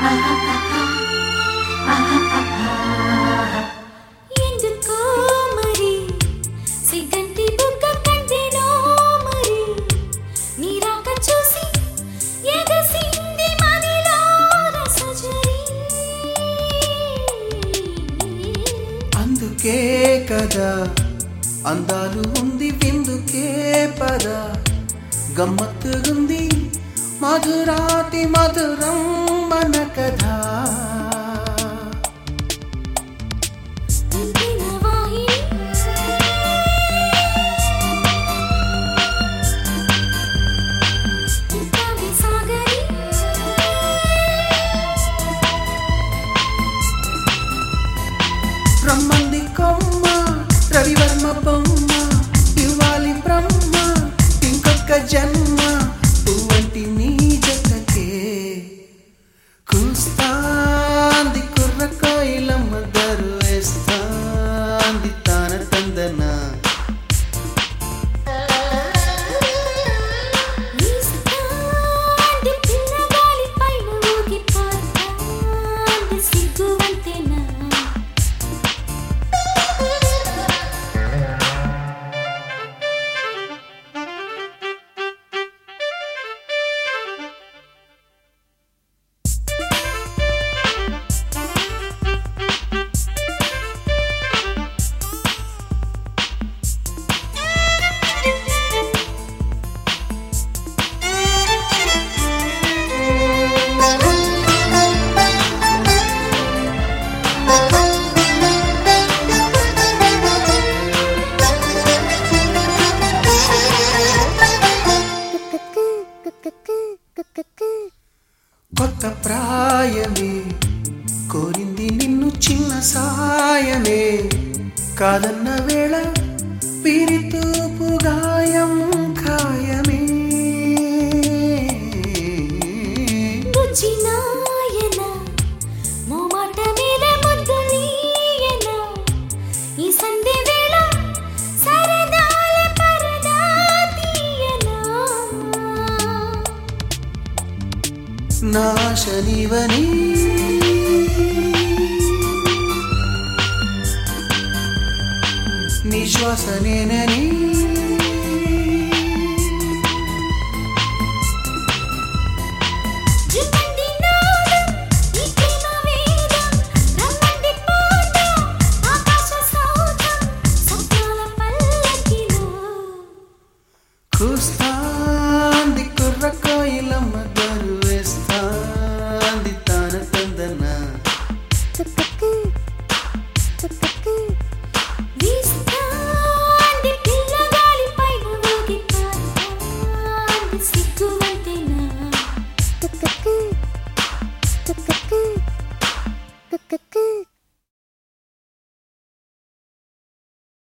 ఎందుకో మరి సిగ్గంటి బుగ్గ కంటేనో మరి నీ రాక చూసి ఎగసింది మదిలో రసజరి అందుకే కదా అందాలు ఉంది విందుకే పద గమ్మత్తుగుంది మధురాతి మధురం మన కథ అంతిన వాహిని కవి సాగరి రమ్మంది కొమ్మ రవివర్మ బొమ్మ ఇవ్వాలి బ్రహ్మ ఇంకొక జన్మ పువ్వంటి నీ జతకే కూస్తాంది కుర్ర కోయిలమ్మ దరు వేస్తాంది తాన తందన వీస్తాంది పిల్లగాలి పైన ఊగిపోతాంది సిగ్గువంతెనా కొత్త ప్రాయమే కోరింది నిన్ను చిన్న సాయమే కాదన్న వేళ పిరితూపు గాయం ఖాయమే బుజ్జినాయన మోమాట మీద ముద్దులీయన ఈ సంధి వేళ సరదాల పరదా తీయనా నాశనివని నిశ్వాసనేనని జుమ్మంది నాదం ఈ ప్రేమ వేదం రమ్మంది పోదాం ఆకాశ సౌధం స్వప్నాల పల్లకిలో కూస్తాంది కుర్ర కోయిలమ్మ